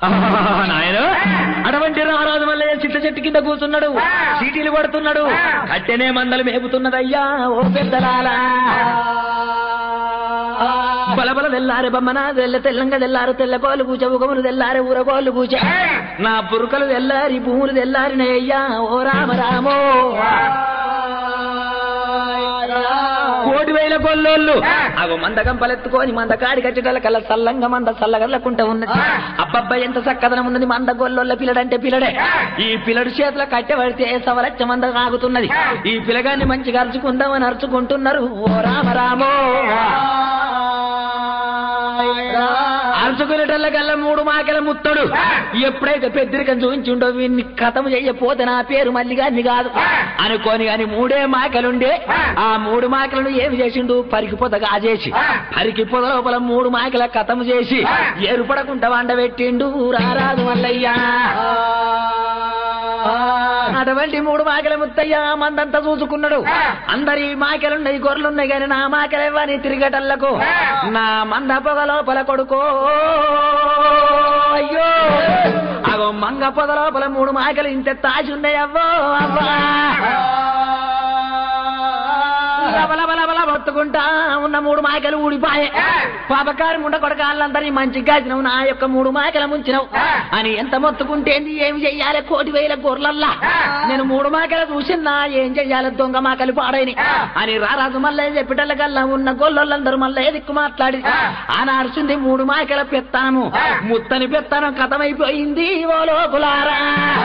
నాయన అటువంటి రారాజు వల్ల చిట్ట చెట్టు కింద కూర్చున్నాడు సీటీలు కొడుతున్నాడు కట్టెనే మందలు మేపుతున్నదయ్యా ఓ పెద్దలాలా బలబల తెల్లారే బమ్మన తెల్ల తెల్లంగా తెల్లారు తెల్ల కోళ్ళు కూచ ఉగములు తెల్లారే ఊరగోళ్ళు కూచ నా పురుకలు తెల్లారి భూములు తెల్లారినయ్యా ఓ రామ రామో కోటి వేల గొల్లోళ్ళు అగో మంద గంపలెత్తుకొని మంద కాడి కట్టడాల కల్లా సల్లంగా మంద సల్లగల్లకుంటా ఉన్నది అబ్బబ్బా ఎంత చక్కదనం ఉన్నది మంద గొల్లోళ్ళ పిల్లడంటే పిల్లడే ఈ పిల్లడు చేతిలో కట్టె పడితే సవలచ్చ మంద ఆగుతున్నది ఈ పిల్లగాన్ని మంచిగా అరుచుకుందామని అరుచుకుంటున్నారు ఓ రామ రామో అరుచుకునేటల్లకల్లా మూడు మాకెల ముత్తడు ఎప్పుడైతే పెద్దరికం చూపించుండో వీన్ని కథము చెయ్యపోతే నా పేరు మల్లిగాన్ని కాదు అనుకోని అని మూడే మాకెలుండే ఆ మూడు మాకెలను ఏమి చేసిండు పరికి పొద కాజేసి పరికి పొద లోపల మూడు మాకెల కథము చేసి ఏరుపడకుండా వండబెట్టిండు రారాదు మల్లయ్యా అటువంటి మూడు మాకెల ముత్తయ్య మందంతా చూసుకున్నాడు అందరి మాకెలున్నాయి గొర్రెలున్నాయి కానీ నా మాకెలవ్వని తిరిగటల్లకు నా మంద పొగ లోపల కొడుకో అయ్యో అగో మంగ పొద లోపల మూడు మాకెలు ఇంత తాచి ఉన్నాయి అవ్వో అవ్వా లబలబలబల మొత్తుకుంటా ఉన్న మూడు మాయకలు ఊడిపాయే పాపకారి ముండ కొడక వాళ్ళందరినీ మంచి గాచినవు నా యొక్క మూడు మాయకల ముంచినవు అని ఎంత మొత్తుకుంటేంది ఏం చెయ్యాలి కోటి వేల గొర్రెలల్లా నేను మూడు మాయకల చూసినా ఏం చెయ్యాలి దొంగ మాకలు పాడైని అని రారాజు మళ్ళీ చెప్పిటల్లకల్లా ఉన్న గొల్లొల్లందరూ మళ్ళీ దిక్కు మాట్లాడి ఆయన అరిచింది మూడు మాయకల పెత్తానము ముత్తని పెత్తానం కథమైపోయింది ఓ లోకులారా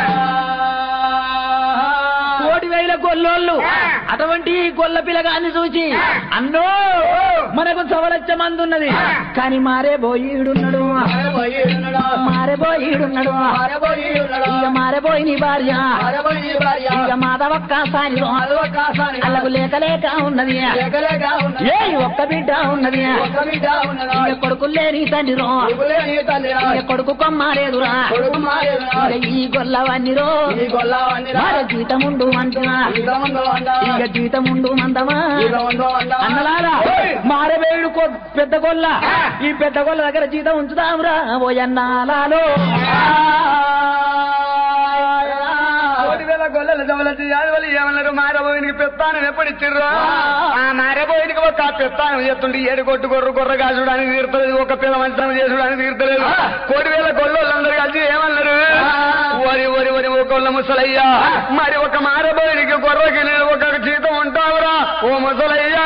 కోటి వేల గొల్లోళ్ళు అటువంటి గొల్ల పిల్లగాన్ని చూచి అన్నో మనకు సవలచ్చ మంది ఉన్నది కానీ మారే బోయిడున్నాడు మారే బోయిడున్నాడు ఇక మారే పోయి నీ భార్య ఇక మాధవక్క సాని అల్లకు లేక లేక ఉన్నది ఏ ఒక్క బిడ్డ ఉన్నది ఇక కొడుకులు లేని తండ్రి ఇక కొడుకు కొమ్మాలేదురా ఇక ఈ గొల్లవన్నీరో మరి జీతముండు అంటున్నా ఇక జీతముండు మందమా అన్నలారా మారవేయుడు కొ- పెద్ద గొల్ల ఈ పెద్ద గొల్ల దగ్గర జీతం ఉంచుదాంరా ఓ అన్నాలాలో కోటి వేల గొల్లల జవలతి యాదవలు ఏమన్నారు మారబోయినకి పెత్తానం ఎప్పుడు ఇచ్చిర్రు ఆ మారబోయినకి ఒక పెత్తానం చేస్తుంటే ఏడు కొట్టు గొర్రె గొర్రె కాసుడానికి తీరుతలేదు ఒక పిల్ల మంచం చేసుడానికి తీరుతలేదు కోటి వేల గొల్లలందరూ కలిసి ఏమన్నారు వరి వరి వరి ఒక గొల్ల ముసలయ్యా మరి ఒక మారబోయినకి గొర్రెకి నేను ఒక జీతం ఉంటావురా ఓ ముసలయ్యా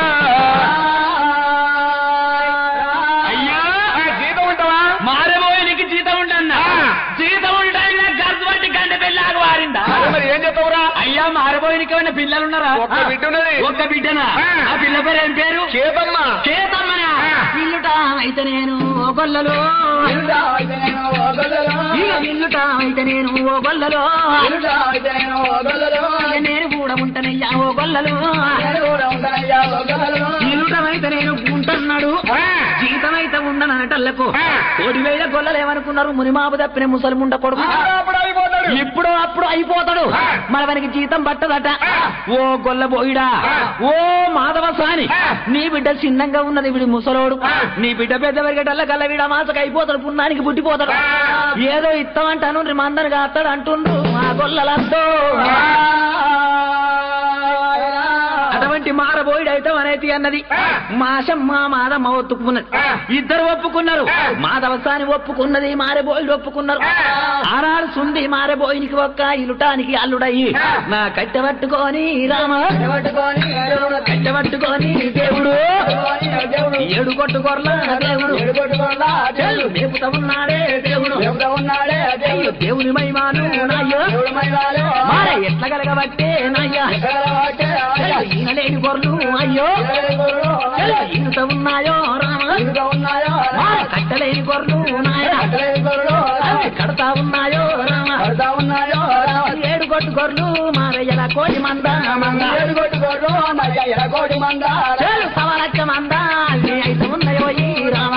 అయ్యా ఆ, జీతం ఉంటావా మారబోయినికి జీతం ఉండన్నా జీతం ఉంటాయి గర్భ పట్టి గంట పెళ్ళాకు వారిందా అరే మరి ఏం చెప్తావురా అయ్యా మారబోయినికి ఏమైనా పిల్లలున్నారా ఒక్క బిడ్డ ఉన్నది ఒక్క బిడ్డనా ఆ. ఆ పిల్ల పేరు ఏం పేరు చేతమ్మ చేతమ్మనా ఆ. పిల్లుట అయితే నేను ఓ గొల్లలో ఇక పిల్లుట అయితే నేను ఓ గొల్లలో ఇక నేను కూడా ఉంటానయ్యా ఓ గొల్లలో ఇల్లుటమైతే నేను ఉంటున్నాడు జీతమైతే ఉండనటల్లకు ఆ. కోటి వేల గొల్లలు ఏమనుకున్నారు మునిమాపు తప్పిన ముసలి ముండ కొడుకు అప్పుడు అయిపోతాడు ఇప్పుడు అప్పుడు అయిపోతాడు ఆ. మరి వానికి జీతం పట్టదట ఆ. ఓ గొల్ల బోయిడా ఆ. ఓ మాధవ సాని ఆ. నీ బిడ్డ చిన్నంగా ఉన్నది వీడి ముసలోడు ఆ. నీ బిడ్డ పెద్ద పెరిగేటల్ల కల్లా వీడ మాసకు అయిపోతాడు పున్నానికి పుట్టిపోతాడు ఆ. ఏదో ఇస్తామంటాను మందరు కాస్తాడు అంటుండ్రు ఆ గొల్లలంతో అటువంటి మారబోయిడు అయితే అనేది అన్నది ఆ. మాషమ్మ మాదమ్మ ఒప్పుకున్నది ఆ. ఇద్దరు ఒప్పుకున్నారు ఆ. మాధవసాని ఒప్పుకున్నది మారబోయిడు ఒప్పుకున్నారు ఆ. ఆనాడు సుంది మారబోయినికి ఒక్క ఇలుటానికి అల్లుడయ్యి ఆ. నా కట్టె పట్టుకొని రామ కట్టె పట్టుకొని దేవుడు ఏడు కొట్టు కొర్ల దేవుడు చెల్లు మేపుతా ఉన్నాడే దేవుడు అయ్యో దేవుని మహిమాను నాయ్యో మార ఎట్ల కలగబట్టే నాయ్యా చెల్లు ఈనలేని గొర్రెలు అయ్యో చెల్లు ఈనుత ఉన్నాయో రామ మార కట్టలేని గొర్రెలు నాయ అవి కడతా ఉన్నాయో రామ ఏడు కొట్టు గొర్రెలు మారయ్యల కోడి మంద మంద చెల్లు సవలచ్చ మంద అవి అయితే ఉన్నాయో ఈ రామ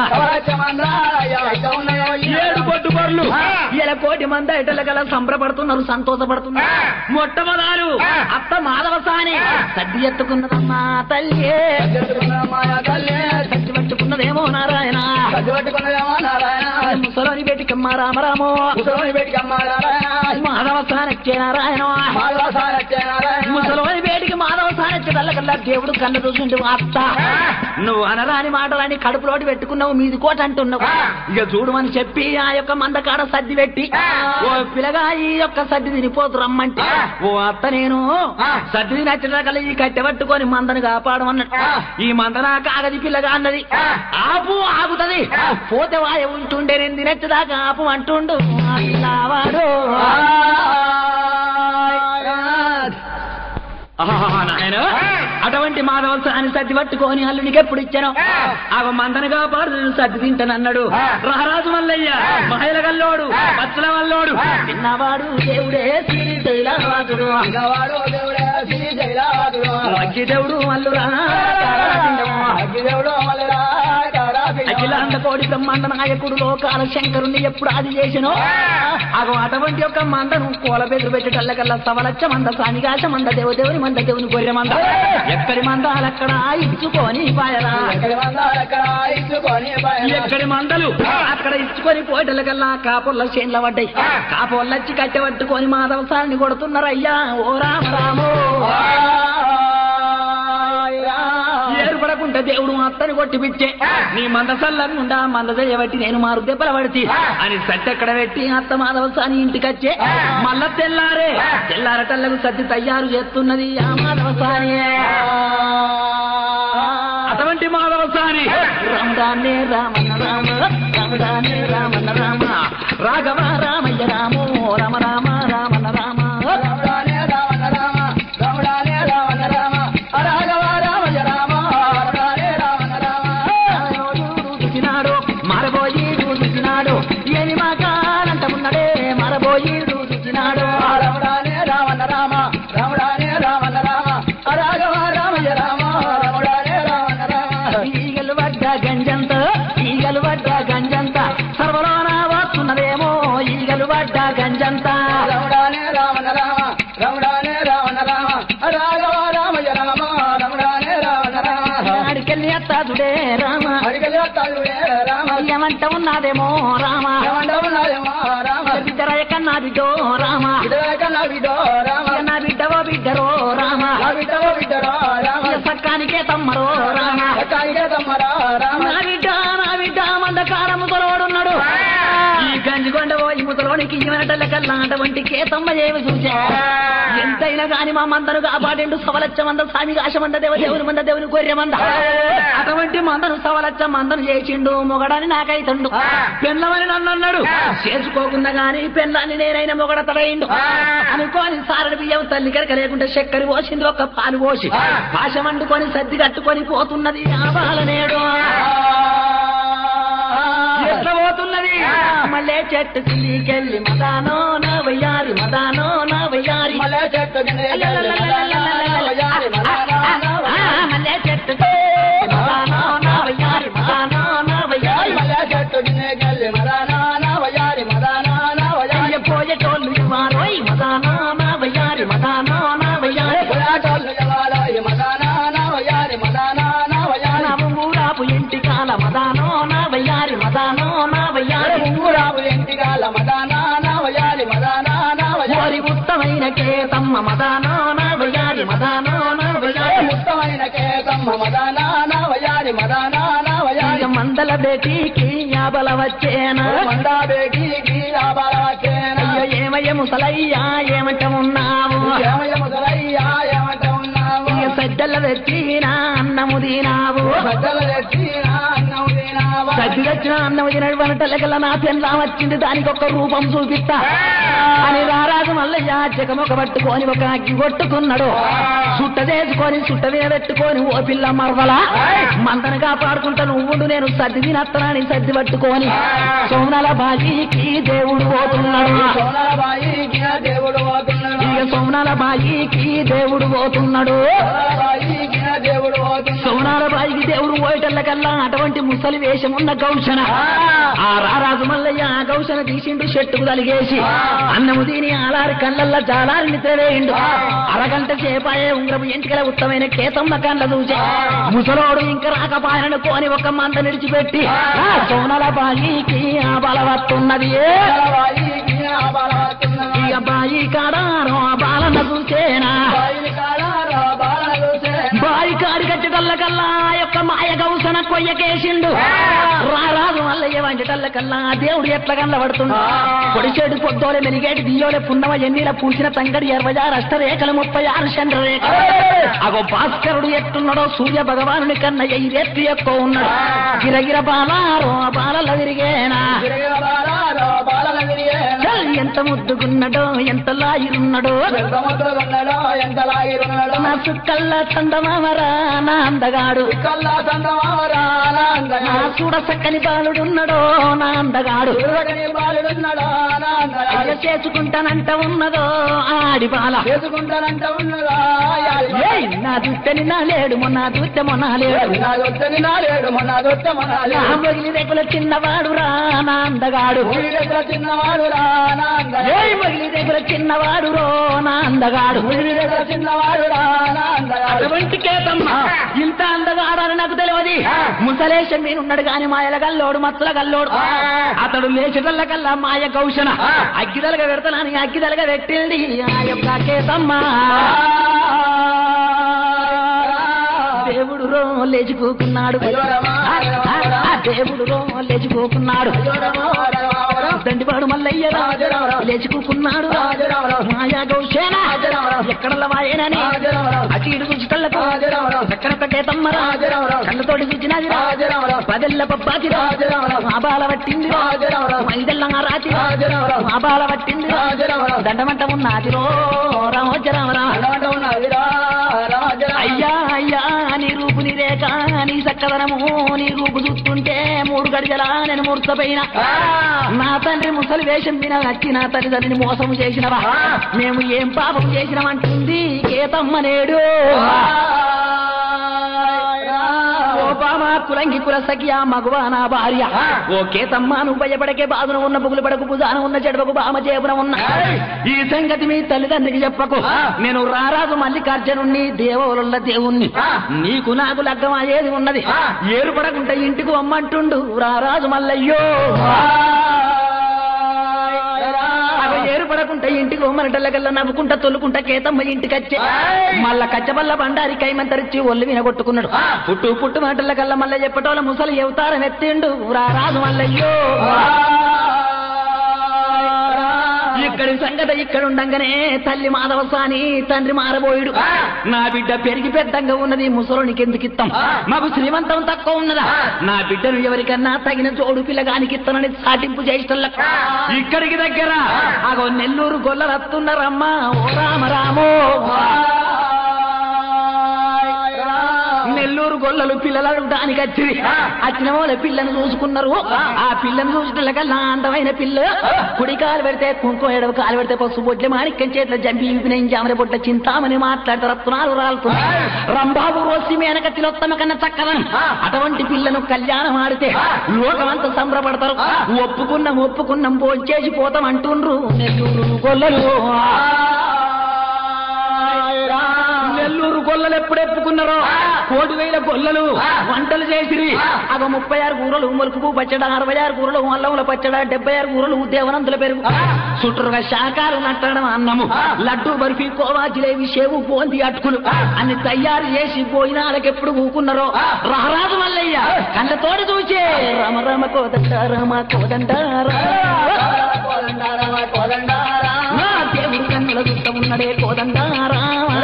ఏడు కొట్టు గొర్రెలు ఆ. ఇలా కోటి మంది ఇటల గల సంబరపడుతున్నారు సంతోషపడుతున్నారు ఆ. మొట్టమొదలు ఆ. అత్త మాధవసాని సడ్డి ఎత్తుకున్నదమ్మా తల్లి సడ్డి పట్టుకున్న పట్టుకున్నదేమో నారాయణ సద్దు పట్టుకున్నదేమో నారాయణ ముసలోని బేటికమ్మ రామరామో ముసలోని పెట్టుకమ్మ నారాయణ మాధవ సానచ్చే నారాయణ మాధవ సారచ్చే నారాయణ ముసలోని బేటికి మాధవ సానచ్చే కల్లా దేవుడు కళ్ళ చూసిండు అత్త నువ్వు అనరాని మాటలని కడుపులోటి పెట్టుకున్నావు మీది కోట అంటున్నావు ఇక చూడమని చెప్పి ఆ యొక్క మందకాడ సర్ది పెట్టి ఓ పిల్లగా ఈ యొక్క సర్ది తినిపోతు రమ్మంటే ఓ అత్త నేను సర్ది నచ్చిన ఈ కట్టె పట్టుకొని మందను కాపాడమన్నట్టు ఈ మందన కాగది పిల్లగా అన్నది ఆపు ఆగుతది పోతే వాయ ఉంటుండే నేను తినచ్చుదాకా ఆపు అంటుండు ఆ పిల్లవాడు ఆహా, నాయన అటువంటి మాధవ అని సర్ది పట్టుకొని అల్లునికి ఎప్పుడు ఇచ్చాను ఆ మందను కాపాడు నేను సర్ది తింటానన్నాడు రహరాజు మల్లయ్య మహిళ గల్లోడు పచ్చల వల్లోడు చిన్నవాడు దేవుడే శ్రీశైలవాసుడు పిల్లవాడు దేవుడే శ్రీ జైరాజుడు అగ్గి దేవుడు మల్లురా అగ్గిదేవుడు మల్లెరా కారా అఖిలాండ కోడి బ్రహ్మాండ నాయకుడు లోకాల శంకరుణ్ణి ఎప్పుడు అది చేసినో అగో అటువంటి యొక్క మందను కోల బెదురు పెట్టేటల్లకల్లా సవలచ్చ మంద సానిగాశ మంద దేవదేవుని మంద దేవుని గొర్రె మంద ఎక్కడి మందాలక్కడ ఇచ్చుకొని పాయరా ఎక్కడి మందాలు ఎక్కడ ఇచ్చుకొని పైన ఎక్కడి మందలు అక్కడ ఇచ్చుకొని పోయేటల్లకల్లా కాపుల్ల చేన్ల పడ్డాయి కాపుల్లచ్చి కట్టె పట్టుకొని మాధవసాన్ని కొడుతున్నారు అయ్యా ఓ రామ రామో ఏర్పడకుంటే దేవుడు అత్తని కొట్టి పిచ్చే నీ మంద సల్లనుండా మంద చేయబట్టి నేను మారు దెబ్బల పడితే అని సత్తి ఎక్కడ పెట్టి అత్త మాధవసాని ఇంటికి వచ్చే మళ్ళా తెల్లారే తెల్లారటల్లకు సత్తి తయారు చేస్తున్నది ఆ మాధవసాని అటువంటి మాధవసాని రామదానే రామన్న రామ రామదానే రామన్న రామ రాఘవ రామయ్య రామో రామ రామ రామన్న రామ రాముడానే రావణ రామ రాముడానే రావణ రామ రాఘవ రామయ రామ రాముడానే రావణ రామ చూసినాడు మరబోయి చూసినాడు ఏమి మా కాలంట ఉన్నడే మరబోయి చూసినాడు రాముడానే రావణ రామ రాముడానే రావణ రామ రాఘవ రామయ రామ రాముడానే రావణ రామ ఈగలు పడ్డ గంజంత ఈగలు పడ్డ గంజంత సర్వలోన వస్తున్నదేమో ఈగలు పడ్డ గంజంత రాముడానే రావణ రామ రాముడానే రావణ రామ రాఘవ రామయ రామ రాముడానే రావణ రామ అడికెళ్ళి అత్తాదుడే రామ అడిగలే తల్లుడే రామ ఏమంట ఉన్నదేమో రామ ఏమంటావున్నాయేమో రామ బిడ్డరాయ కన్నా బిడ్డో రామ ఇదక నా బిడ్డో రామ నా బిడ్డవో బిడ్డరో రామ నా బిడ్డవో బిడ్డరో రామ సక్కానికే తమ్మరో రామ ఎక్కానికే తమ్మరా రామ నా బిడ్డ నా బిడ్డ మందకార ముసలోడున్నాడు ఈ గంజిగొండ ఈ ముసలోనికి ఇవ్వనటల్ల కల్లా అటువంటి కేతమ్మ ఏమి చూసా ఎంతైనా గాని మా మందను కాపాడిండు సవలచ్చ మంద స్వామి కాశ మంద దేవ దేవుని మంద దేవుని గొర్రె మంద అటువంటి మందను సవలచ్చ మందను చేసిండు మొగడని నాకైతుండు పెళ్ళమని నన్ను అన్నాడు చేసుకోకుండా గాని పెళ్ళాన్ని నేనైనా మొగడ తడయిండు అనుకోని సారడి బియ్యం తల్లి కనుక లేకుంటే చక్కెర పోసింది ఒక పాలు పోసి పాశం వండుకొని సర్ది కట్టుకొని పోతున్నది ఆ బాలనేడు ఎట్లా పోతున్నది మళ్ళీ చెట్టు కిందికెళ్ళి మదానో నా వయ్యారి మదానో నా వయ్యారి మళ్ళీ చెట్టు వయ్యారి మళ్ళీ చెట్టు మదానో నా వయ్యారి మదానో నా వయ్యారి మళ్ళీ చెట్టు గిన్నెకెళ్ళి మదానా నా వయ్యారి మదానా నా వయ్యారి అయ్య పోయేటోళ్ళు ఇవ్వారోయ్ మదానో నా వయ్యారి మదానో నా వయ్యారి పోయాటోళ్ళు ఎవరాయి మదానా నా వయ్యారి మదానా నా వయ్యారి నా ఉంగురాపు ఇంటి కాల మదానో నా వయ్యారి మదానో నా వయ్యారి ఉంగురాపు ఎంటిగాల మదానా నా వయ్యారి మదానా నా వయ్యారి ఓరి ఉత్తమైన కేతమ్మ మదానో నా వయ్యారి మదానో నా వయ్యారి ముత్తమైన కేకమ్మ మదానా నా వయ్యారి మదానా నా వయ్యారి ఇక మందల బేటీకి యాబల వచ్చేనా మందా బేగి గీరాబాల వచ్చేనా అయ్యో ఏమయ్య ముసలయ్యా ఏమంట ఉన్నావు ఏమయ్య ముసలయ్యా ఏమంట ఉన్నావు ఇక సజ్జల తెచ్చినా అన్నము తినావు బద్దలు తెచ్చినా అన్నం తినావా సజ్జి తెచ్చిన అన్నము తినడు వంటలకల్లా నా పెళ్ళా వచ్చింది దానికి ఒక రూపం చూపిస్తా అని రారాజు మల్లయ్య జగమొక పట్టుకొని ఒక అగ్గి కొట్టుకున్నాడు సుట్ట చేసుకొని సుట్ట మీద పెట్టుకొని ఓ పిల్ల మరవల మందను కాపాడుకుంటా నువ్వుండు నేను సర్ది తినత్తనాని సర్ది పట్టుకొని సోమనాల బాజీకి దేవుడు పోతున్నాడు సోనాబాయి దేవుడు పోతున్నాడు ఇక ఇక సోమనాల బాయికి దేవుడు పోతున్నాడు దేవుడు పోతున్నాడు. సోమనాల బాయికి దేవుడు పోయేటల్లకల్లా అటువంటి ముసలి వేషం ఉన్న గౌషణ ఆ రారాజు మల్లయ్య ఆ గౌషణ తీసిండు చెట్టుకు తలిగేసి అన్నము దీని ఆలారి కళ్ళల్లో జాలారి నిద్రవేయండు అరగంట చేపాయే ఉంగరపు ఎంటికల ఉత్తమైన కేతమ్మ కళ్ళ చూసే ముసలోడు ఇంకా రాకపాయనను కోని ఒక మంద నిడిచిపెట్టి ఆ సోనాల బాయికి ఆ బలవత్తున్నది బాయికి ఆ బలవత్తున్నది. ఇక బాయి కాడారో ఆ బాలన చూసేనా బాయిని కాడారా బాలన చూసే. బాయి కాడి కట్టేటల్లకల్లా ఆ యొక్క మాయ గౌసన కొయ్యకేసిండు రారాజు మల్లయ్య వంటటల్లకల్లా ఆ దేవుడు ఎట్ల కళ్ళబడుతుండు పొడిచేడు పొద్దోలే మెలిగేటి దియోలే పున్నమ ఎన్నిల పూసిన తంగడి ఇరవై ఆరు అష్టరేఖలు ముప్పై ఆరు చంద్రరేఖలు అగో భాస్కరుడు ఎట్టున్నాడో సూర్య భగవానుని కన్న ఎయిరెత్తు ఎక్కువ ఉన్నాడు గిరగిర బాలారో ఆ బాలల విరిగేనా తిరిగిన బాలారా బాలన విరిగే. చల్ ఎంత ముద్దుగున్నాడో ఎంత లాయిరున్నాడో ఎంత ముద్రగున్నాడో, ఎంత లాగిరున్నాడో. నా చుక్కల్ల చందమామరా నా అందగాడు కల్లా చంద్రమామరా నా ఆనందగా. చూడ చక్కని బాలుడున్నడో నా అందగాడు చూడగని బాలుడున్నాడా ఆనందగా. అయ్య చేసుకుంటానంట ఉన్నదో ఆడి బాల చేసుకుంటానంట ఉన్నదా యాడి బాల. ఏయ్, నా దుట్టని నా లేడు మొన్న దుట్ట మొన్న లేడు నా దొత్తని నా లేడు మొన్న దొత్త మన నా మొగిలి రేకుల చిన్నవాడు రా నా అందగాడు దగ్గర చిన్నవాడు రా ఆనందగా. ఏయ్ మొగిలి రేకుల చిన్నవాడు రో నా అందగాడు ముడి దగ్గర చిన్నవాడు రా ఆనందగా. అటువంటి కేతమ్మ ఇంత అందగాడని నాకు తెలియదు ముసలేశం మీనున్నాడు గాని మాయల గల్లోడు మత్తుల గల్లోడు అతడు లేచిటల్ల కల్లా మాయ గౌషణ అగ్గిదలగా పెడతానని అగ్గిదలగా పెట్టింది ఆ యొక్క కేతమ్మ దేవుడు రో లేచి కూకున్నాడు ఆ, ఆ, ఆ దేవుడు రో లేచి కూకున్నాడు దండివాడు మల్లయ్య లేచి కూకున్నాడు మాయా గౌషణ ఎక్కడ వాయనని అటు ఇటు చూచిటల్లకు చక్కర కేతమ్మరా కళ్ళతోటి చూచినది పదెల్ల పప్పాకి మాబాల పట్టింది ఐదెల్ల రాతి మాబాల పట్టింది దండమంట ఉన్నది రో రామోజరామరా అయ్యా అయ్యా నీ రూపు నీ రేఖ నీ చక్కదనము నీ రూపు చూస్తుంటే మూడు గడిజలా నేను మూర్తపోయిన నా తండ్రి ముసలి వేషం మీద వచ్చి నా తల్లిదండ్రిని మోసం చేసినవా మేము ఏం పాపం చేసినామంటుంది కేతమ్మ నేడు ఓ బామా కులంగి కుల సఖియా మగువా నా భార్య ఓ కేతమ్మ నువ్వు భయపడకే బాధన ఉన్న బుగులు పడకు భుజాన ఉన్న చెడవకు బామ చేపున ఉన్న ఈ సంగతి మీ తల్లిదండ్రికి చెప్పకు నేను రారాజు మల్లికార్జునుణ్ణి దేవవుల దేవుణ్ణి నీకు నాకు లగ్గం అయ్యేది ఉన్నది ఏరుపడకుంటే ఇంటికి వమ్మంటుండు రారాజు మల్లయ్యో అవి ఏరుపడకుంటే ఇంటికి ఉమ్మనటల్లకల్లా నవ్వుకుంటా తొల్లుకుంటా కేతమ్మ ఇంటికి వచ్చే మళ్ళా కచ్చబల్ల బండారి కైమంతరిచి ఒళ్ళు వినగొట్టుకున్నాడు పుట్టు పుట్టు మాటలకల్లా మళ్ళీ చెప్పటోళ్ళ ముసలి ఎవతారం ఎత్తిండు రా రాజు మల్లయ్యో ఇక్కడి సంగతి ఇక్కడ ఉండంగానే తల్లి మాధవసాని తండ్రి మారబోయుడు నా బిడ్డ పెరిగి పెద్దంగా ఉన్నది ముసలోనికి ఎందుకు ఇస్తాం మాకు శ్రీమంతం తక్కువ ఉన్నదా నా బిడ్డను ఎవరికన్నా తగిన జోడు పిల్లగానికి ఇస్తానని సాటింపు చేసిన ఇక్కడికి దగ్గర అగో నెల్లూరు గొల్లలు వస్తున్నారమ్మా ఓ రామ రామో నెల్లూరు గొల్లలు పిల్లలు అడగడానికి వచ్చి వచ్చిన వాళ్ళ పిల్లను చూసుకున్నారు ఆ పిల్లను చూసినకల్లా అందమైన పిల్ల కుడి కాలు పెడితే కుంకుమ ఎడవ కాలు పెడితే పసుపు బొట్లే మాణిక్యం చేతిలో జంపి విపిన జామర బొట్ట చింతామని మాట్లాడితే రత్నాలు రాలుతున్నాయి రంబాబు రోసి మేనక తిలోత్తమ కన్నా చక్కదనం అటువంటి పిల్లను కళ్యాణం ఆడితే లోకమంతా సంబరపడతారు ఒప్పుకున్నాం ఒప్పుకున్నాం భోంచేసి పోతాం అంటుండ్రు నెల్లూరు గొల్లలు నెల్లూరు గొల్లలు ఎప్పుడు ఎప్పుకున్నారో కోటి వేల గొల్లలు వంటలు చేసిరి అగ ముప్పై ఆరు కూరలు మొలుపు పచ్చడ అరవై ఆరు కూరలు అల్లముల పచ్చడ డెబ్బై ఆరు కూరలు దేవనంతుల పెరుగు చుట్టూరుగా శాకాలు నట్టడం అన్నము లడ్డు బర్ఫీ కోవా జిలేబి షేవు బోంది అటుకులు అన్ని తయారు చేసి పోయినాళ్ళకి ఎప్పుడు ఊకున్నారో రహరాజు మల్లయ్య కళ్ళతోటి చూచే రమ రమ కోదండ రమ కోదండ నా దేవుడు కన్నుల దుఃఖం ఉన్నడే కోదండారా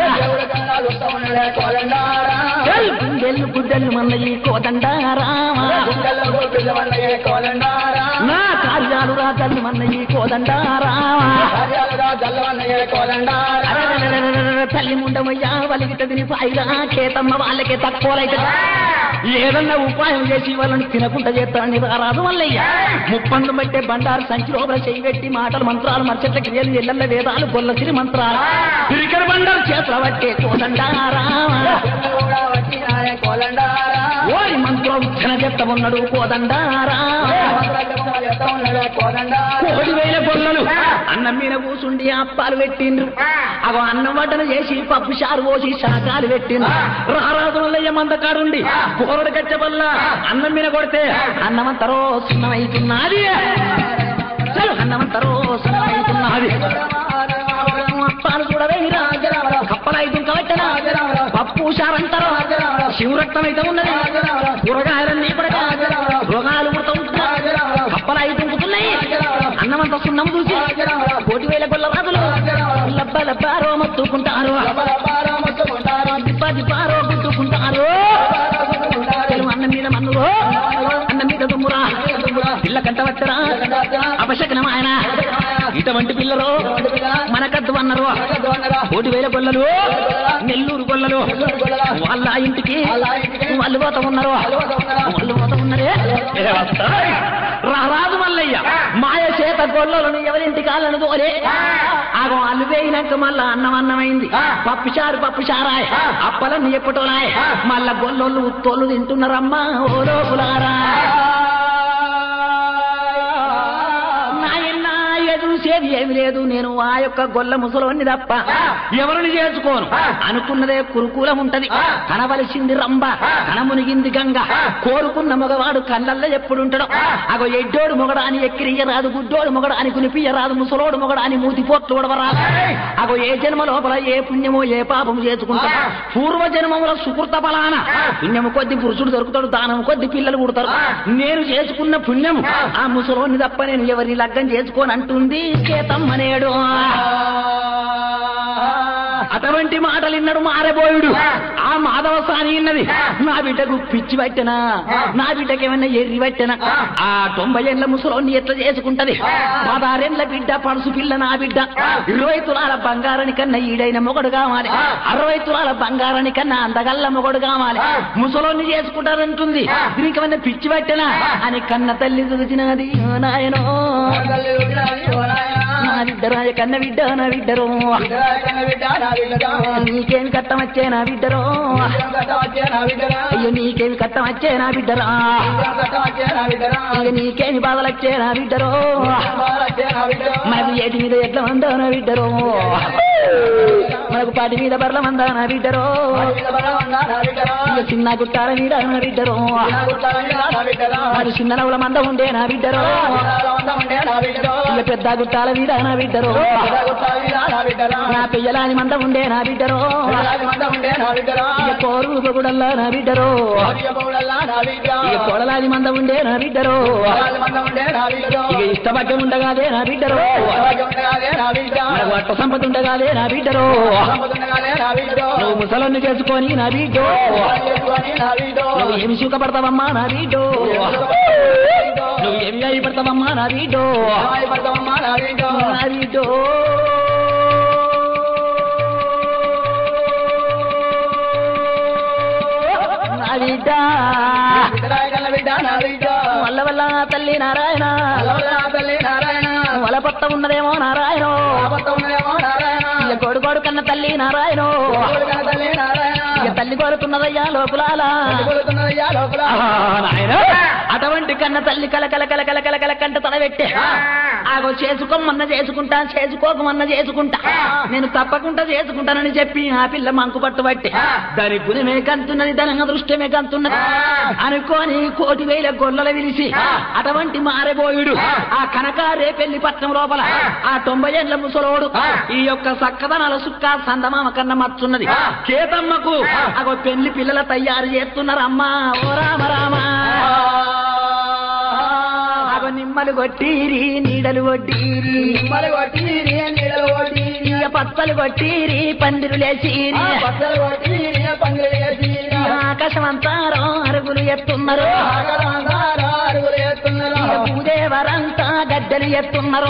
చల్ గుండెలు గుడ్డలు మన్నయి కోదండారా నా కాలి కార్యాలురా తల్లి మన్నయ్యి కోదండారామా కార్యాలుగా జల్లవన్నయ్య కోదండారా అరెరెరెరెరెరె, తల్లి ముండమయ్యా వలిగిటదిని పాయిరా కేతమ్మ వాళ్ళకే తక్కువలైతే ఏదన్నా ఉపాయం చేసి వాళ్ళని తినకుండా చేస్తానని రారాదు మల్లయ్య ముప్పందు బట్టే బండారు సంచి లోపల చేయి పెట్టి మాటలు మంత్రాలు మర్చెట్ల క్రియలు ఎల్లల్ల వేదాలు గొల్లసిరి మంత్రాలు తిరికర బండారు చేతుల పట్టే కోదండారా కోదండారా ఓరి మంత్రోచ్చన చెత్త ఉన్నాడు కోదండారా కోడి వేల గొల్లలు అన్నం మీద కూసుండి అప్పాలు పెట్టిండ్రు అగో అన్నం వడ్డన చేసి పప్పు చారు పోసి శాకాలు పెట్టిండ్రు రారాజు వల్లయ్య మందకారుండి కూరడు కచ్చ వల్ల అన్నం మీద కొడితే అన్నమంతరో సున్నమైతున్నది చలు అన్నమంతరో సున్నమైతున్నది అప్పాలు చూడవేరా కప్పలైదు కవచ్చనా పప్పు చారంటారు శివరక్తం అయితే ఉన్నది కూరగాయలన్నీ పడక రోగాలు పుడతా ఉంటున్నాయి కప్పలైదు తుంకుతున్నాయి అన్నమంతా సున్నం చూసి కోటి వేల గొల్ల రాజులు లబ్బ లబ్బారో మత్తుకుంటారు దిబ్బ దిబ్బారో గుద్దుకుంటారు తెలుగు అన్నం మీద మన్నురో అన్నం మీద దుమ్మురా పిల్ల కంట వచ్చరా అపశకనం ఆయన ఇటువంటి పిల్లలు మనకద్దు అన్నారు కోటి వేల గొల్లలు నెల్లూరు గొల్లలు వాళ్ళ ఇంటికి వాళ్ళు పోత ఉన్నారు వాళ్ళు పోత ఉన్నారే ఏ వస్తాయ్. రారాజు మల్లయ్య మాయ చేత గొల్లలను ఎవరింటి కాళ్ళను తోలే ఆగో అల్లు వేయినాక మళ్ళా అన్నం అన్నమైంది పప్పు చారు పప్పు చారాయ్ అప్పలన్నీ ఎప్పటోలాయ్ మళ్ళా గొల్లోళ్ళు తోళ్ళు తింటున్నారమ్మా ఓ లోపులారా నాయనా ఎదురుసేది ఏమి లేదు నేను ఆ యొక్క గొల్ల ముసలోని తప్ప ఎవరిని చేసుకోను అనుకున్నదే కురుకూలం ఉంటది కనవలసింది రంబ కనమునిగింది గంగ కోరుకున్న మగవాడు కళ్ళల్లో ఎప్పుడుంటాడో అగో ఎడ్డోడు మొగడాని ఎక్కిరియరాదు గుడ్డోడు మొగడాని కునిపియరాదు ముసలోడు మొగడాని మూతి పోట్లు ఉడవరాదు అగో ఏ జన్మ లోపల ఏ పుణ్యమో ఏ పాపము చేసుకుంటా పూర్వ జన్మముల సుకృత బలాన పుణ్యము కొద్ది పురుషుడు దొరుకుతాడు దానం కొద్ది పిల్లలు పుడతారు నేను చేసుకున్న పుణ్యం ఆ ముసలోని తప్ప నేను ఎవరిని లగ్గం చేసుకోని అంటుంది చేతమ్మనేడు అటువంటి మాటలు ఇన్నాడు మారబోయుడు ఆ మాధవ సాని ఇన్నది నా బిడ్డకు పిచ్చి పట్టనా నా బిడ్డకి ఏమన్నా ఎర్రి పట్టనా ఆ తొంభై ఏళ్ళ ముసలోని ఎట్లా చేసుకుంటది పదారేళ్ళ బిడ్డ పడుసు పిల్ల నా బిడ్డ ఇరవై తులాల బంగారాని కన్నా ఈడైన మొగడు కావాలి అరవై తులాల బంగారాని కన్నా అందగల్ల మొగడు కావాలి ముసలోని చేసుకుంటారంటుంది దీనికి ఏమన్నా పిచ్చి పట్టనా అని కన్న తల్లి చూసినది ఓ నాయనో నా బిడ్డరాయ కన్న బిడ్డ నా బిడ్డరో నీకేమి కట్టం వచ్చే నా బిడ్డరో అయ్యో నీకేమి కట్టం వచ్చే నా బిడ్డరా అయ్యో నీకేమి బాధలు వచ్చే నా బిడ్డరో మనకు ఏటి మీద ఎట్ల మందో నా బిడ్డరో మనకు పాటి మీద బర్ల మందా నా బిడ్డరో ఇక చిన్న గుట్టాల మీద నా బిడ్డరో మరి చిన్న నవ్వుల మంద ఉండే నా బిడ్డరో ఇక పెద్ద గుట్టాల మీద నా బిడ్డరో నా పెయ్యలాని మంద ఉండే నా బిడ్డరో ఇక కోరు గుడల్లా నా బిడ్డరో ఇక కొడలాది మంద ఉండే నా బిడ్డరో ఇక ఇష్టపడ్డం ఉండగాదే నా బిడ్డరో మనకు వట్ట సంపద ఉండగాదే నా బిడ్డరో నువ్వు ముసలన్ని చేసుకొని నా బిడ్డో నువ్వు ఏమి సుఖపడతావమ్మా నా బిడ్డో నువ్వు ఏమి అయిపడతావమ్మా నా బిడ్డో నా బిడ్డో నా బిడ్డ వల్ల వల్ల తల్లి నారాయణ వలపత్త ఉన్నదేమో నారాయణ ఇక కొడు కొడు కన్న తల్లి నారాయణ ఇక తల్లి కోరుతున్నదయ్యా లోపులాలా నాయనా, అటువంటి కన్న తల్లి కల కల కల కల కల కల కంట తడబెట్టే ఆగో చేసుకోమన్న చేసుకుంటా చేసుకోకమన్న చేసుకుంటా నేను తప్పకుండా చేసుకుంటానని చెప్పి ఆ పిల్ల మంకు పట్టుబట్టి దాని గుణమే కంతున్నది దాని అదృష్టమే కంతున్నది అనుకోని కోటి వేల గొల్లల విలిసి అటువంటి మారబోయుడు ఆ కనకారే పెళ్లి పట్నం లోపల ఆ తొంభై ఏళ్ల ముసలోడు ఈ యొక్క సక్కదనాల సుక్క సందమామ కన్న మచ్చున్నది కేతమ్మకు అగో పెళ్లి పిల్లల తయారు చేస్తున్నారు అమ్మా ఓ రామ రామ అగో నిమ్మలు కొట్టిరి నీడలు కొట్టిరి ఇక పచ్చలు కొట్టిరి పందిరులేసిరి ఆకాశమంతారో అరుగులు ఎత్తున్నారు ఇక భూదేవరంతా గద్దెలు ఎత్తున్నారు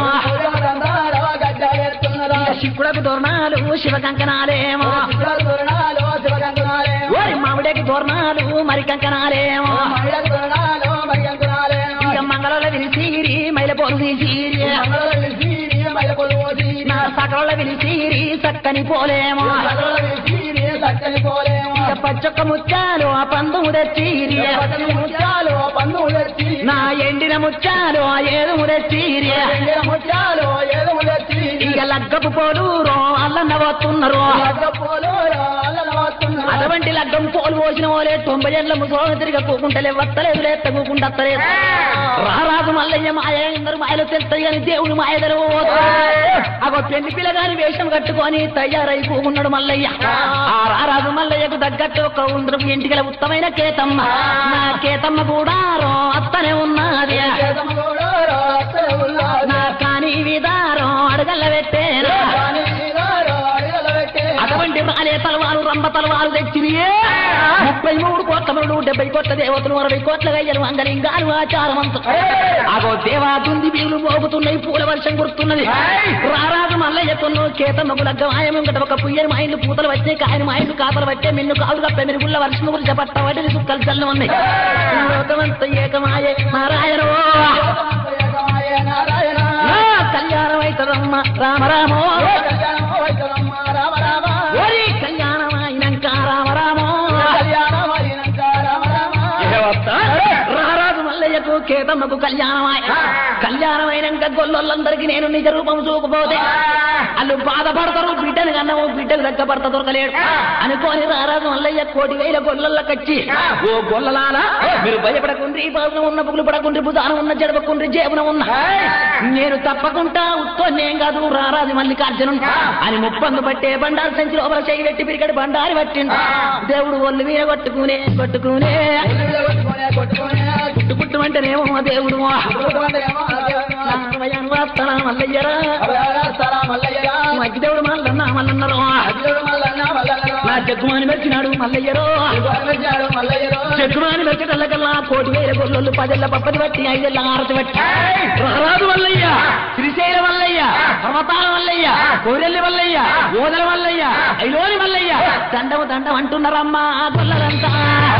ఇక శిక్కులకు దోరణాలు శివ కంకణాలేమో ఓరి మామిడికి దోరణాలు మరి కంకణాలేమో ఇక మంగళ విలిసీరి మైలపోలు తీసిరి నా సకల విలిసీరి సక్కని పోలేమో ఇక పచ్చొక్క ముత్యాలు ఆ పందుము తెచ్చిరి నా ఎండిన ముత్యాలు ఆ ఏదుము తెచ్చిరి ఇక లగ్గపు పోలు రో అల్లన్న వస్తున్నారు అటువంటి లగ్గం పోలు పోసిన వాళ్ళే తొంభై ఏళ్ళ ముసలి తిరిగి కూకుంటలే వత్తలేదు లేత కూకుంట అత్తలేదు రారాజు మల్లయ్య మాయ ఇందరు మాయలు తెలుస్తాయి కానీ దేవుడు మాయ తెలవబోతు అగో పెళ్లి పిల్లగాని వేషం కట్టుకొని తయారై కూకున్నాడు మల్లయ్య ఆ రారాజు మల్లయ్యకు తగ్గట్టు ఒక ఉండ్రపు ఇంటికి ఉత్తమైన కేతమ్మ నా కేతమ్మ కూడా రో అత్తనే ఉన్నది నా కాని విదారం అడగల్ల పెట్టేనా అటువంటి రాలే తలవారు రంభ తలవారు తెచ్చినియే ముప్పై మూడు కోట్ల మరుడు డెబ్బై కోట్ల దేవతలు అరవై కోట్ల గయ్యలు అంగలింగాలు ఆచారమంత అగో దేవా దుంది బీగులు మోగుతున్నాయి పూల వర్షం కురుతున్నది రారాజు మల్లయ్యతోను కేతమ్మకు లగ్గమాయం ఇంకట ఒక పుయ్యని మా ఇండ్లు పూతలు వచ్చే కాయని మా ఇండ్లు కాపలు పట్టే మిన్ను కావులు కప్పే మెరుగుళ్ళ వర్షం గురించి పట్ట వాటిని సుక్కలు చల్లు ఉన్నాయి లోకమంత ఏకమాయే నారాయణ కళ్యాణం అవుతుందమ్మ రామ రామో ఓరి కళ్యాణమైనంక రామ రామో రారాజు మల్లయ్యకు కేతమ్మకు కళ్యాణమాయ కళ్యాణమైనాక గొల్లొల్లందరికీ నేను నిజ రూపం చూకపోతే వాళ్ళు బాధపడతారు బిడ్డను కన్నాము బిడ్డకు దగ్గ భర్త దొరకలేడు అనుకోని రారాజు మల్లయ్య కోటి వేల గొల్లొల్లకచ్చి ఓ గొల్లలాలా మీరు భయపడకుండ్రి పాపన ఉన్న పుగులు పడకుండ్రి భుజాన ఉన్న జడపకుండ్రి జేబున ఉన్న నేను తప్పకుండా ఉత్తోన్నేం కాదు రారాజు మల్లికార్జును అని ముప్పందు పట్టే బండారు సంచి లోపల చేయి పెట్టి పిరికడి బండారి పట్టిండు దేవుడు ఒళ్ళు మీద కొట్టుకునే కొట్టుకునే పుట్టు పుట్టు అంటేనేమో మా దేవుడు నామయ్యను వస్తానా మల్లయ్యరా మగ్గిదేవుడు మల్లన్న మల్లన్నరో నా జగ్గుమాని మెచ్చినాడు మల్లయ్యరో జగ్గుమాని మెచ్చటల్లకల్లా కోటి వేల గొల్లలు పదెళ్ళ పప్పది బట్టి ఐదెళ్ళ ఆరతి బట్టి రారాజు మల్లయ్య శ్రీశైల మల్లయ్య పర్వతాల మల్లయ్య కోరెల్లి మల్లయ్య ఓదల మల్లయ్య ఐలోని మల్లయ్య దండము దండం అంటున్నారమ్మా ఆ గొల్లలంతా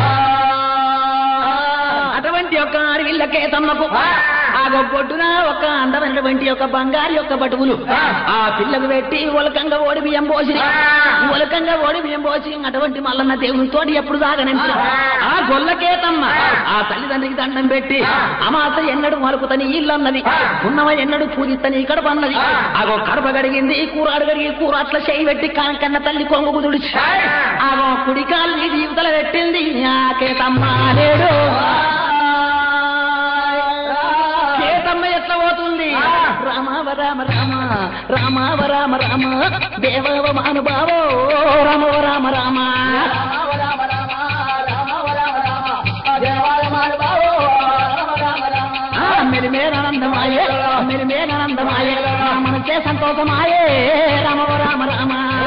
అటువంటి యొక్క అడవిళ్ళకే తమ్మకు ఆ గొడ్డున ఒక అందమైనటువంటి యొక్క బంగారు యొక్క బటువులు ఆ పిల్లకు పెట్టి ఒలకంగా ఓడి బియ్యం పోసి ఒలకంగా ఓడి బియ్యం పోసి అటువంటి మల్లన్న దేవుని తోటి ఎప్పుడు సాగనంట ఆ గొల్లకేతమ్మ ఆ తల్లిదండ్రికి దండం పెట్టి అమాత ఎన్నడు మలుపుతని ఇల్లన్నది ఉన్నవ ఎన్నడు పూజిత్తని కడప అన్నది ఆగో కడప గడిగింది కూర అడగడిగి కూర అట్లా చేయి పెట్టి కా- కన్న తల్లి కొంగు కుదుడిచి ఆగో కుడి కాలు నీ జీవితల పెట్టింది ఆ కేతమ్మ లేడు కేతమ్మ ఎట్లా పోతుంది రామావ రామ రామ రామావ రామ రామ దేవవ మానుభావో రామవ రామ రామ ఆ, మెరిమేనానందమాయే మెరిమేనానందమాయే మనసే సంతోషమాయే రామవ రామ రామ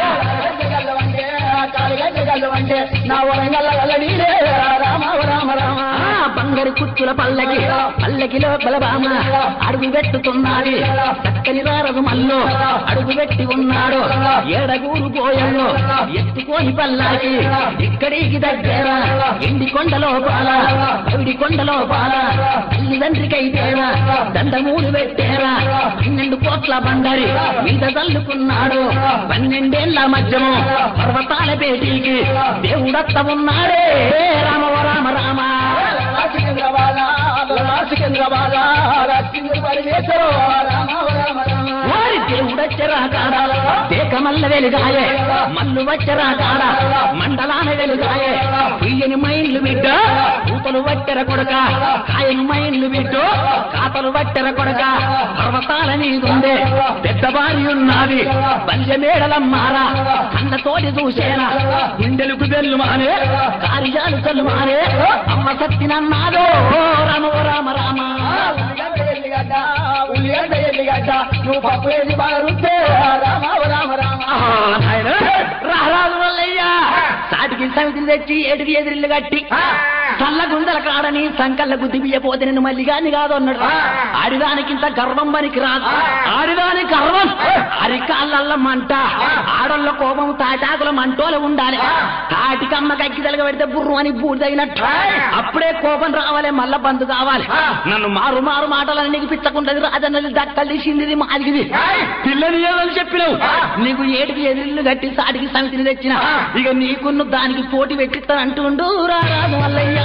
నా వరంగల్ నీరే రామ రామ రామ ఆ, బంగారు కుచ్చుల పల్లకి పల్లకిలో బలబామ అడుగు పెట్టుతున్నది చక్కని రారదు మల్లో అడుగు పెట్టి ఉన్నాడు ఏడగూరు పోయల్లో ఎత్తుకొని పల్లాకి ఇక్కడికి దగ్గర ఎండి కొండలో పాల పవిడి కొండలో పాల తల్లిదండ్రికైతేరా దండమూలు పెట్టేరా పన్నెండు కోట్ల బంగారి మీద తల్లుకున్నాడు పన్నెండేళ్ల మధ్యము పర్వతాల పేటీకి దేవుడత్త ఉన్నాడే రామవ రామ రామ వారి దేవుడచ్చరా కాడ దేకమల్ల వెలుగాయే మల్లు వచ్చరా కాడ మండలాన వెలుగాయే ఇయ్యని మైండ్లు బిడ్డ పూతలు వట్టెర కొడక కాయని మైండ్లు బిడ్డ కాతలు వట్టెర కొడక పర్వతాల మీదుండే పెద్ద భార్య ఉన్నది బల్య మేడలమ్మారా కళ్ళతోటి చూసేనా గుండెలకు బెల్లు మానే కార్యాలు చల్లు మానే అమ్మ సత్తినన్నాదో రామ రామ రామ ఎల్లిగడ్డ ఉల్లిగడ్డ ఎల్లిగడ్డ నువ్వు పప్పు వేసి బాగా రుస్తే రామ రామ రామ రారాజు వల్లయ్యా సాటికి సమితిని తెచ్చి ఏడుకి ఎదిరిల్లు కట్టి చల్ల గుండెల కాడని సంకల్ల గుద్ది బియ్యపోతే నేను మళ్ళీ గాని కాదు అన్నాడు ఆడిదానికింత గర్వం పనికి రాదు ఆడిదాని గర్వం అరికాళ్ళ మంట ఆడళ్ళ కోపం తాటాకుల మంటోల ఉండాలి తాటికమ్మ కక్కి తలగ పెడితే బుర్రు అని బూడి తగినట్టు అప్పుడే కోపం రావాలి మళ్ళా బంధు కావాలి నన్ను మారు మారు మాటలని నీకు పిచ్చకుంటది రాజన్నది దక్కలు తీసింది మాదిగిది పిల్లని ఏదని చెప్పినావు నీకు ఏటికి ఎదిరిల్లు కట్టి సాటికి సమితిని తెచ్చిన ఇక నీకున్న దానికి పోటీ పెట్టిస్తాను అంటుండు రారాదు మల్లయ్యా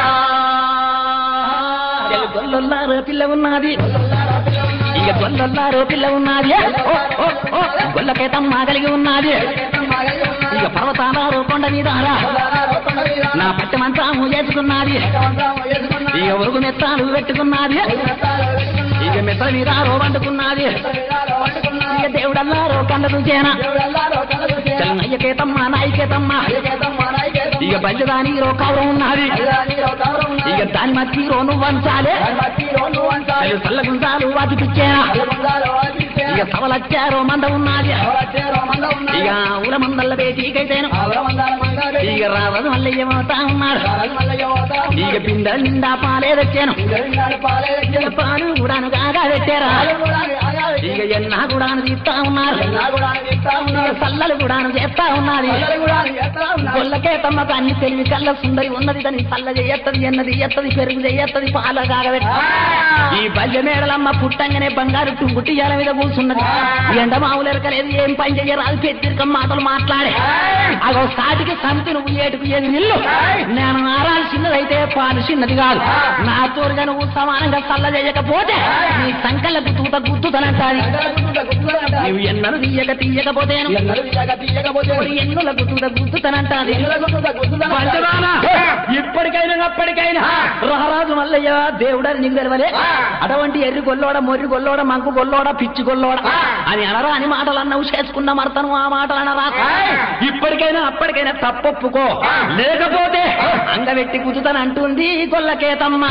ఇక గొల్లొల్లారో పిల్ల ఉన్నది ఇక గొల్లొల్లారో పిల్ల ఉన్నది ఓ, ఓ, ఓ, గొల్లకేతమ్మ కలిగి ఉన్నది ఇక పర్వతాలారో కొండ మీద రా. నా పట్టె మంత్రము చేసుకున్నది ఇక ఉరుగు మెత్తాలు పెట్టుకున్నది ఇక మెత్తల మీద రో వండుకున్నది ఇక దేవుడల్లారో కండ చూసేనా నయ్యకేతమ్మ నాయకేతమ్మ ఇక బయలుదాని రో కవరం ఉన్నది ఇక దాని మధ్య రో నువ్వు వంచాలే అవి చల్లగుండాలు వాటికిచ్చేనా ఇక సవలచ్చారో మంద ఉన్నది ఇక ఊల మందల్ల బేటీకైతేను ఇక రావదు మళ్ళీ ఏమవుతా ఉన్నాడు ఇక బిందెల నిండా పాలే తెచ్చాను ఇక పాలు కూడాను కాగా పెట్టారా ఇక ఎన్నా కూడాను తీస్తా ఉన్నారు ఇక సల్లలు కూడాను చేస్తా ఉన్నది గొల్లకే తమ్మకు అన్ని తెలివి కళ్ళ సుందరి ఉన్నది దాని సల్ల చేయత్తది ఎన్నది ఎత్తది పెరుగు చేయత్తది పాల కాగబెట్టి ఈ బల్య మేడలమ్మ పుట్టంగానే బంగారు టుంగుటియాల మీద కూర్చున్నది ఎండ మామూలు ఎరకలేదు ఏం పని చెయ్యరాదు పెద్దరికం మాటలు మాట్లాడే అగో సాటికి సంతి నువ్వు ఏటుకు ఏది నిల్లు నేను నారాలు చిన్నదైతే పాలు చిన్నది కాదు నా తోడుగా నువ్వు సమానంగా సల్ల చేయకపోతే నీ సంకలకు తూత గుద్దుతనంటాది నువ్వు ఎన్నరు తీయక తీయకపోతే ఎన్నుల గుద్దుత గుద్దుతనంటాది పంచదాన ఇప్పటికైనా అప్పటికైనా రహరాజు మల్లయ్య దేవుడని నీకు తెలవలే అటువంటి ఎర్రి గొల్లోడ మొర్రి గొల్లోడ మంకు గొల్లోడ పిచ్చి గొల్లోడ అని అనరా అని మాటలు అన్నవు చేసుకున్న మర్తను ఆ మాటలు అనరా ఇప్పటికైనా అప్పటికైనా తప్పొప్పుకో లేకపోతే అంగవెట్టి కుదుతనంటుంది గొల్లకేతమ్మా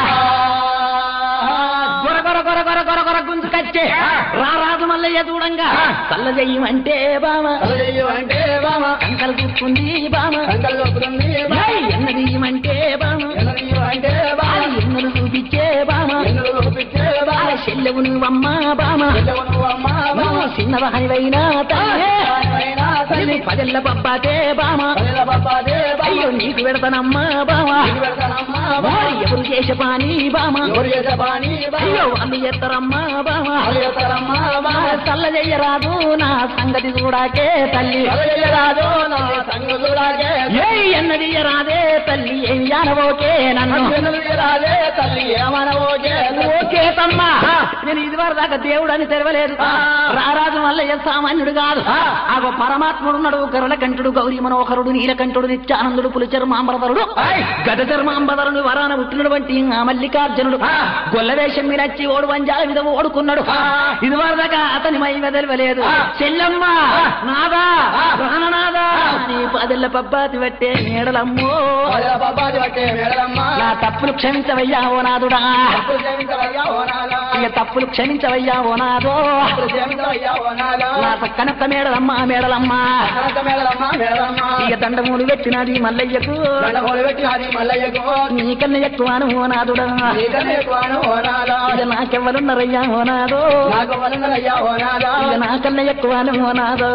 గొర గొర గొర గొర గొర గొర గుంజుకచ్చే రారాజు మల్లయ్య చూడంగా చల్ల చెయ్యమంటే బామ అంటే బామ కంకలు చూస్తుంది బామ సంకల్ లోపుతుంది ఏయ్, ఎన్నది ఇమ్మంటే బామ అంటే బామ ఆలి ఎన్నడు చూపించే బామ ఎన్నులు లోపించే బామ ఆల చెల్లెవు నువ్వమ్మ బామ నువ్వు అమ్మ నువ్వు చిన్నదానివైనా తల్లి తల్లి నువ్వు పదెల్ల పబ్బాతే బామ పల్లెల బాబాదే బామ అయ్యో నీకు పెడతానమ్మా బామ నీకు పెడతానమ్మా బామ వారి ఎవరు చేసే పాని బామ ఎవరు చేసే బాని బామ అయ్యో వాళ్ళు చేస్తారమ్మా బామ వాళ్ళు చేస్తారమ్మా బామ చల్ల చెయ్యరాదు నా సంగతి చూడాకే తల్లి రాదు నా సంగు చూడాకే ఏ ఎన్నది రాదే తల్లి ఏం జానవోకే నన్ను రాదే తల్లి ఏమనవోకే ఓకే తమ్మా నేను ఇది వరకు దాకా దేవుడు అని తెరవలేదు ఆ. రారాజు మల్లయ్య సామాన్యుడు కాదు ఆ. ఆగో పరమాత్ముడు ఉన్నాడు గరుల కంఠుడు గౌరీ మనోహరుడు నీలకంఠుడు నిత్యానందుడు పులిచర్మాంబరధరుడు ఆయ్. గత చర్మాంబరధరుడు వరాన పుట్టినటువంటి ఆ మల్లికార్జునుడు ఆ. గొల్ల వేషం మీద వచ్చి ఓడు వంజాల మీద ఓడుకున్నాడు ఆ. ఇది వరకు దాకా అతని మై తెలియలేదు ఆ. చెల్లమ్మ ఆ. నాదా ఆ. ప్రాణనాదా ఆ. నీ పదెల్ల పబ్బాతి పట్టే మేడలమ్మో పల్లెల బాబాది పట్టే మేడలమ్మ నా తప్పులు క్షమించవయ్యా ఓ నాదుడా తప్పులు క్షమించవయ్యా ఓ నాదా ఇక తప్పులు క్షమించవయ్యా ఓ నాదో తప్పులు క్షమించవయ్యా ఓ నాదా నా కనక మేడలమ్మ మేడలమ్మ కనక మేడలమ్మ మేడలమ్మ ఇక దండమూలు పెట్టినది మల్లయ్యకు దండ కోడి పెట్టినది మల్లయ్యకు నీకన్నా ఎక్కువను ఓ నాదుడా నీకనే ఎక్కువను ఓ నాదా ఇక నాకెవ్వరున్నారయ్యా ఓ నాదో నాకు వలనలయ్యా ఓ నాదా ఇక నాకన్నా ఎక్కువను ఓ నాదో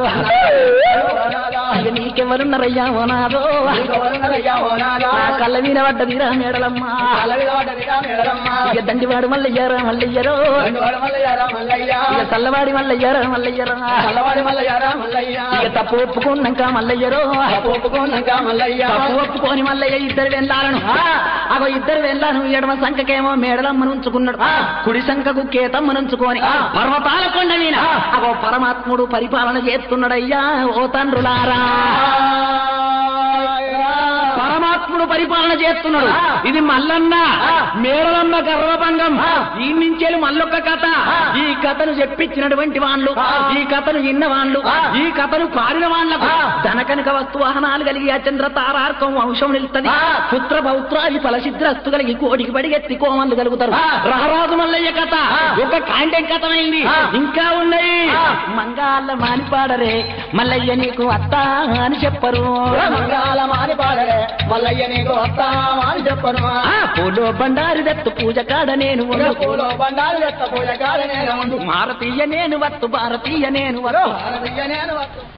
ఓ నాదా ఇక నీకెవ్వరున్నారయ్యా ఓ నాదో నీకు వలనలయ్యా ఓ నాదా నా కళ్ళ మీద పడ్డదిరా మేడలమ్మ అలవిద పడ్డదిగా మేడలమ్మ ఇక దండివాడు మల్లయ్యారా మల్లయ్యరో రెండు వాడు మల్లయ్యారా మల్లయ్య ఇక చల్లవాడి మల్లయ్యారా మల్లయ్యరా చల్లవాడి మల్లయ్యారా మల్లయ్య ఇక తప్పు ఒప్పుకున్నాక మల్లయ్యరో ఒప్పుకున్నాక మల్లయ్య తప్పు ఒప్పుకొని మల్లయ్య ఇద్దరు వెళ్ళాలను అగో ఇద్దరు వెళ్ళాను ఎడమ సంఖకేమో మేడలమ్మను ఉంచుకున్నాడు కుడి సంఖకు కేతమ్మను ఉంచుకొని పర్వతాల కొండ మీద అగో పరమాత్ముడు పరిపాలన చేస్తున్నాడయ్యా ఓ తండ్రులారా పరమాత్ముడు రాజులు పరిపాలన చేస్తున్నాడు ఇది మల్లన్న మేడలమ్మ గర్వభంగం ఈ నుంచేలు మల్లొక్క కథ ఈ కథను చెప్పించినటువంటి వాళ్ళు ఈ కథను విన్న వాళ్ళు ఈ కథను పాడిన వాళ్ళకు ధనకనక వస్తు వాహనాలు కలిగి అచంద్ర తారార్కం వంశం నిలుస్తుంది పుత్ర పౌత్రాది ఫలసిద్రస్తు కలిగి కోడికి పడిగెత్తి కోమలు కలుగుతారు రహరాజు మల్లయ్య కథ ఒక కాంటెం కథమైంది ఇంకా ఉన్నాయి మంగాళ్ళ మానిపాడరే మల్లయ్య నీకు అత్త అని చెప్పరు మంగాళ మాని పాడరే మల్లయ్య నీకు వస్తామా అని చెప్పను ఆ పూలో బండారి దత్తు పూజ కాడ నేను ఉండు. పూలో బండారు ఎత్త పూజ కాడ నేను ఉండు మారతీయ నేను వత్తు భారతీయ నేను వత్తు భారతీయ నేను వస్తు